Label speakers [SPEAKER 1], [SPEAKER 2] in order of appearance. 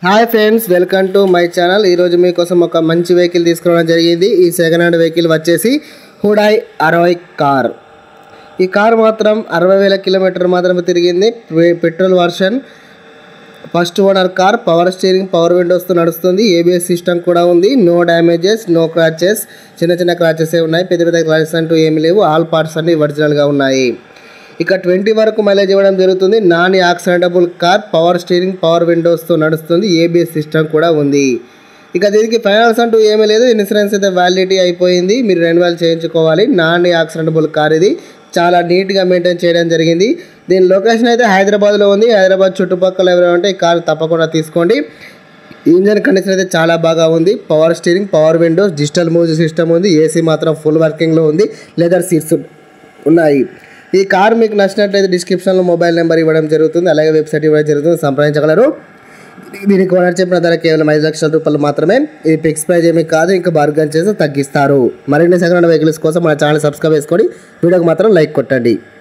[SPEAKER 1] hi friends welcome to my channel ఈరోజు మీకోసం ఒక మంచి వెహికల్ తీసుకురావడం జరిగింది ఈ సెకండ్ హ్యాండ్ వెహికల్ వచ్చేసి హుడాయ్ అరవై కార్ ఈ కార్ మాత్రం అరవై వేల కిలోమీటర్ మాత్రమే తిరిగింది పె- petrol version first owner car power steering power విండోస్తో నడుస్తుంది ఏబిఎస్ సిస్టమ్ కూడా ఉంది నో డ్యామేజెస్ నో క్రాచెస్ చిన్న చిన్న క్రాచెస్ ఉన్నాయి పెద్ద పెద్ద క్రాచెస్ అంటూ ఏమీ లేవు ఆల్ పార్ట్స్ అన్ని ఒరిజినల్గా ఉన్నాయి ఇక ట్వంటీ వరకు మైలేజ్ ఇవ్వడం జరుగుతుంది non accidental car power steering power విండోస్తో నడుస్తుంది ఏబిఎస్ సిస్టమ్ కూడా ఉంది ఇక దీనికి ఫైనాన్స్ అంటూ ఏమీ లేదు ఇన్సూరెన్స్ అయితే వ్యాలిడిటీ అయిపోయింది మీరు రెన్యువల్ చేయించుకోవాలి నాన్ యాక్సిడెంటబుల్ కార్ ఇది చాలా నీట్గా మెయింటైన్ చేయడం జరిగింది దీని లొకేషన్ అయితే హైదరాబాద్లో ఉంది హైదరాబాద్ చుట్టుపక్కల ఎవరైనా ఉంటే ఈ కార్ తప్పకుండా తీసుకోండి ఇంజన్ కండిషన్ అయితే చాలా బాగా ఉంది power steering power windows digital music system ఉంది ఏసీ మాత్రం ఫుల్ వర్కింగ్లో ఉంది లెదర్ సీట్స్ ఉన్నాయి ఈ కార్ మీకు నచ్చినట్లయితే డిస్క్రిప్షన్లో మొబైల్ నెంబర్ ఇవ్వడం జరుగుతుంది అలాగే వెబ్సైట్ ఇవ్వడం జరుగుతుంది సంప్రదించగలరు దీనికి ఓనర్ చెప్పిన ధర కేవలం ఐదు లక్షల రూపాయలు మాత్రమే ఇది ఫిక్స్ ప్రైజ్ ఏమీ కాదు ఇంకా బార్గన్ చేసి తగ్గిస్తారు మరిన్ని సెకండ్ హ్యాండ్ వెహికల్స్ కోసం మన ఛానల్ సబ్స్క్రైబ్ చేసుకొని వీడియోకి మాత్రం లైక్ కొట్టండి